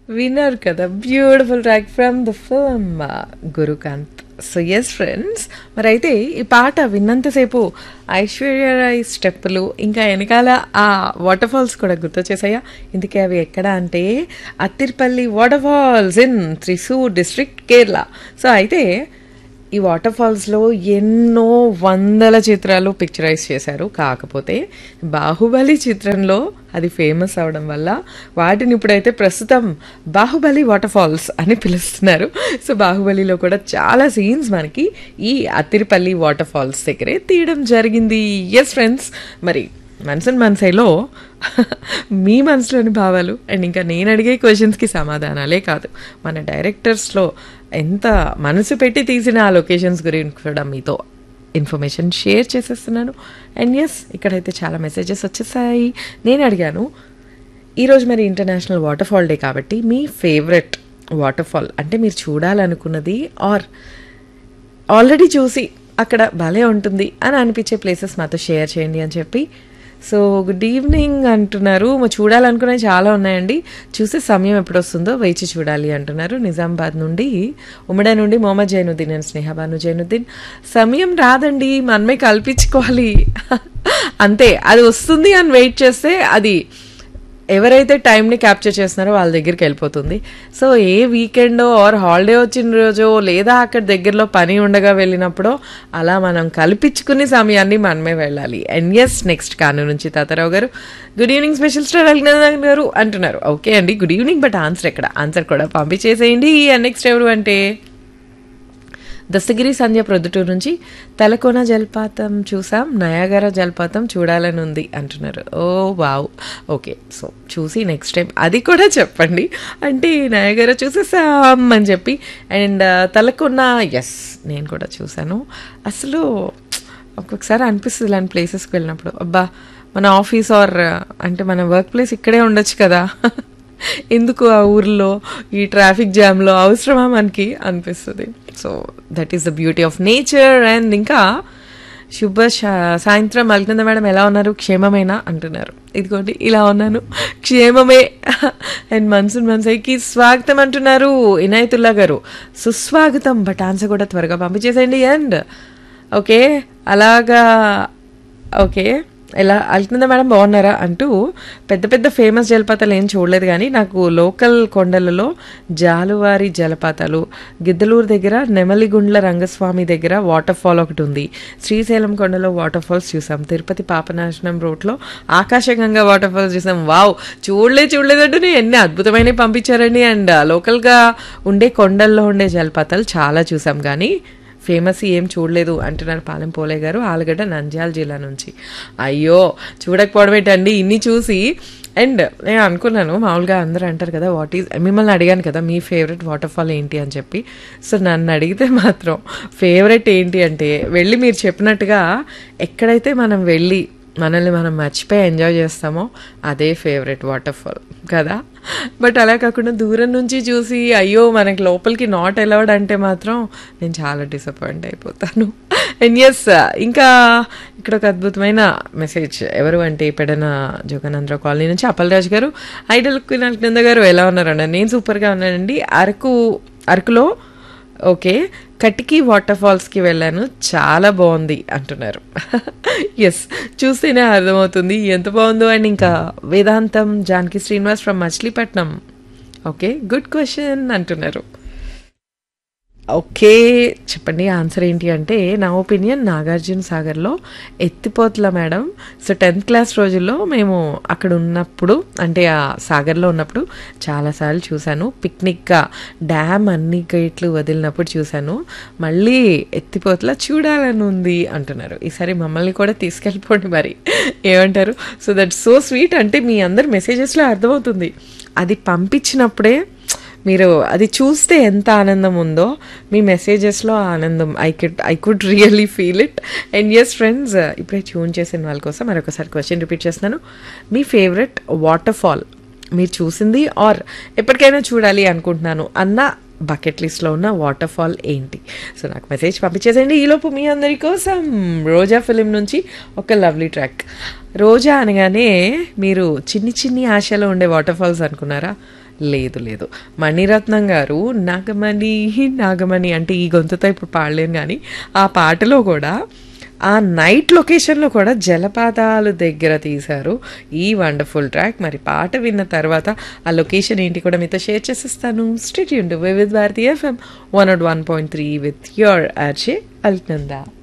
విన్నారు కదా beautiful track from the film Gurukanth so yes friends మరి అయితే ఈ పాట విన్నంతసేపు ఐశ్వర్య రాయ్ స్టెప్పులు ఇంకా వెనకాల ఆ వాటర్ ఫాల్స్ కూడా గుర్తు చేసాయా ఇందుకే అవి ఎక్కడ అంటే Athirappilly water falls in Thrissur district Kerala so అయితే ఈ వాటర్ ఫాల్స్లో ఎన్నో వందల చిత్రాలు పిక్చరైజ్ చేశారు కాకపోతే బాహుబలి చిత్రంలో అది ఫేమస్ అవడం వల్ల వాటిని ఇప్పుడైతే ప్రస్తుతం బాహుబలి వాటర్ ఫాల్స్ అని పిలుస్తున్నారు సో బాహుబలిలో కూడా చాలా సీన్స్ మనకి ఈ అత్తిరిపల్లి వాటర్ ఫాల్స్ దగ్గరే తీయడం జరిగింది ఎస్ ఫ్రెండ్స్ మరి మనసన్ మనసైలో మీ మనసులోని భావాలు అండ్ ఇంకా నేను అడిగే క్వశ్చన్స్కి సమాధానాలే కాదు మన డైరెక్టర్స్లో ఎంత మనసు పెట్టి తీసిన ఆ లొకేషన్స్ గురించి కూడా మీతో ఇన్ఫర్మేషన్ షేర్ చేసేస్తున్నాను అండ్ ఎస్ ఇక్కడైతే చాలా మెసేజెస్ వచ్చేసాయి నేను అడిగాను ఈరోజు మరి ఇంటర్నేషనల్ వాటర్ ఫాల్ డే కాబట్టి మీ ఫేవరెట్ వాటర్ ఫాల్ అంటే మీరు చూడాలనుకున్నది ఆర్ ఆల్రెడీ చూసి అక్కడ భలే ఉంటుంది అని అనిపించే ప్లేసెస్ మాతో షేర్ చేయండి అని చెప్పి సో గుడ్ ఈవినింగ్ అంటున్నారు మా చూడాలనుకునే చాలా ఉన్నాయండి చూసే సమయం ఎప్పుడు వస్తుందో వేచి చూడాలి అంటున్నారు నిజామాబాద్ నుండి ఉమ్మడి నుండి మొహమ్మద్ జైనుద్దీన్ అండ్ స్నేహబాను జైనుద్దీన్ సమయం రాదండి మనమే కల్పించుకోవాలి అంతే అది వస్తుంది అని వెయిట్ చేస్తే అది ఎవరైతే టైంని క్యాప్చర్ చేస్తున్నారో వాళ్ళ దగ్గరికి వెళ్ళిపోతుంది సో ఏ వీకెండో ఆర్ హాలిడే వచ్చిన రోజో లేదా అక్కడ దగ్గరలో పని ఉండగా వెళ్ళినప్పుడో అలా మనం కల్పించుకునే సమయాన్ని మనమే వెళ్ళాలి అండ్ ఎస్ నెక్స్ట్ కాను నుంచి తాతారావు గారు గుడ్ ఈవినింగ్ స్పెషల్ స్టార్ అలిగిన గారు అంటున్నారు ఓకే అండి గుడ్ ఈవినింగ్ బట్ ఆన్సర్ ఎక్కడ ఆన్సర్ కూడా పంపించేసేయండి అండ్ నెక్స్ట్ ఎవరు అంటే దస్తగిరి సంధ్య ప్రొద్దుటూరు నుంచి తలకోన జలపాతం చూసాం నయాగర జలపాతం చూడాలని ఉంది అంటున్నారు ఓ వావ్ ఓకే సో చూసి నెక్స్ట్ టైం అది కూడా చెప్పండి అంటే నయాగర చూసేసాం అని చెప్పి అండ్ తలకోన ఎస్ నేను కూడా చూశాను అసలు ఒక్కొక్కసారి అనిపిస్తుంది ఇలాంటి ప్లేసెస్కి వెళ్ళినప్పుడు అబ్బా మన ఆఫీస్ ఆర్ అంటే మన వర్క్ ప్లేస్ ఇక్కడే ఉండొచ్చు కదా ఎందుకు ఆ ఊర్లో ఈ ట్రాఫిక్ జామ్లో అవసరమా మనకి అనిపిస్తుంది so that is the beauty of nature and ఇంకా శుభ సాయంత్రం అల్కింద మేడం ఎలా ఉన్నారు క్షేమమేనా అంటున్నారు ఇదిగోండి ఇలా ఉన్నాను క్షేమమే అండ్ మన్సూన్ మన్సైకి స్వాగతం అంటున్నారు ఇనాయతుల్లా గారు సుస్వాగతం బట్ ఆన్సర్ కూడా త్వరగా పంపించేసేయండి అండ్ ఓకే అలాగా ఓకే ఎలా అల్కింద మేడం బాగున్నారా అంటూ పెద్ద పెద్ద ఫేమస్ జలపాతాలు ఏం చూడలేదు కానీ నాకు లోకల్ కొండలలో జాలువారి జలపాతాలు గిద్దలూరు దగ్గర నెమలిగుండ్ల రంగస్వామి దగ్గర వాటర్ ఫాల్ ఒకటి ఉంది శ్రీశైలం కొండలో వాటర్ ఫాల్స్ చూసాం తిరుపతి పాపనాశనం రోడ్లో ఆకాశగంగా వాటర్ ఫాల్స్ చూసాం వావ్ చూడలే చూడలేదంటూ ఎన్ని అద్భుతమైనవి పంపించారండి అండ్ లోకల్గా ఉండే కొండల్లో ఉండే జలపాతాలు చాలా చూసాం కానీ ఫేమస్ ఏం చూడలేదు అంటున్నారు పాలెం పోలే గారు ఆలగడ్డ నంద్యాల జిల్లా నుంచి అయ్యో చూడకపోవడం ఏంటండి ఇన్ని చూసి అండ్ నేను అనుకున్నాను మామూలుగా అందరూ అంటారు కదా వాట్ ఈజ్ మిమ్మల్ని అడిగాను కదా మీ ఫేవరెట్ వాటర్ ఫాల్ ఏంటి అని చెప్పి సో నన్ను అడిగితే మాత్రం ఫేవరెట్ ఏంటి అంటే వెళ్ళి మీరు చెప్పినట్టుగా ఎక్కడైతే మనం వెళ్ళి మనల్ని మనం మర్చిపోయి ఎంజాయ్ చేస్తామో అదే ఫేవరెట్ వాటర్ ఫాల్ కదా బట్ అలా కాకుండా దూరం నుంచి చూసి అయ్యో మనకి లోపలికి నాట్ అలౌడ్ అంటే మాత్రం నేను చాలా డిసప్పాయింట్ అయిపోతాను అండ్ ఎస్ ఇంకా ఇక్కడ ఒక అద్భుతమైన మెసేజ్ ఎవరు అంటే పెడన జోగానందరావు కాలనీ నుంచి అప్పలరాజు గారు ఐడల్ కింద గారు ఎలా ఉన్నారండి నేను సూపర్గా ఉన్నానండి అరకు అరకులో ఓకే కటికి వాటర్ ఫాల్స్కి వెళ్ళాను చాలా బాగుంది అంటున్నారు ఎస్ చూస్తేనే అర్థమవుతుంది ఎంత బాగుందో అండ్ ఇంకా Vedantam Janaki Srinivas from Machilipatnam okay good question అంటున్నారు ఓకే చెప్పండి ఆన్సర్ ఏంటి అంటే నా ఒపీనియన్ నాగార్జున సాగర్లో ఎత్తిపోతల మేడం సో టెన్త్ క్లాస్ రోజుల్లో మేము అక్కడ ఉన్నప్పుడు అంటే ఆ సాగర్లో ఉన్నప్పుడు చాలాసార్లు చూశాను పిక్నిక్గా డ్యామ్ అన్ని గేట్లు వదిలినప్పుడు చూశాను మళ్ళీ ఎత్తిపోతల చూడాలని ఉంది అంటున్నారు ఈసారి మమ్మల్ని కూడా తీసుకెళ్ళిపోండి మరి ఏమంటారు సో దట్ సో స్వీట్ అంటే మీ అందరి మెసేజెస్లో అర్థమవుతుంది అది పంపించినప్పుడే మీరు అది చూస్తే ఎంత ఆనందం ఉందో మీ మెసేజెస్లో ఆనందం I could I could really feel it and yes friends ఇప్పుడే ట్యూన్ చేసిన వాళ్ళ కోసం మరొకసారి క్వశ్చన్ రిపీట్ చేస్తున్నాను మీ ఫేవరెట్ వాటర్ ఫాల్ మీరు చూసింది ఆర్ ఎప్పటికైనా చూడాలి అనుకుంటున్నాను అన్న బకెట్ లిస్ట్లో ఉన్న వాటర్ ఫాల్ ఏంటి సో నాకు మెసేజ్ పంపించేసేయండి ఈలోపు మీ అందరి కోసం రోజా ఫిలిం నుంచి ఒక లవ్లీ ట్రాక్ రోజా అనగానే మీరు చిన్ని చిన్ని ఆశలో ఉండే వాటర్ ఫాల్స్ అనుకున్నారా లేదు లేదు మణిరత్నం గారు నాగమణి నాగమణి అంటే ఈ గొంతుతో ఇప్పుడు పాడలేను కానీ ఆ పాటలో కూడా ఆ నైట్ లొకేషన్లో కూడా జలపాతాలు దగ్గర తీశారు ఈ వండర్ఫుల్ ట్రాక్ మరి పాట విన్న తర్వాత ఆ లొకేషన్ ఏంటి కూడా మీతో షేర్ చేసేస్తాను స్ట్రీట్ యూన్ with Bharati FM one nought one point three with your RJ అల్నందా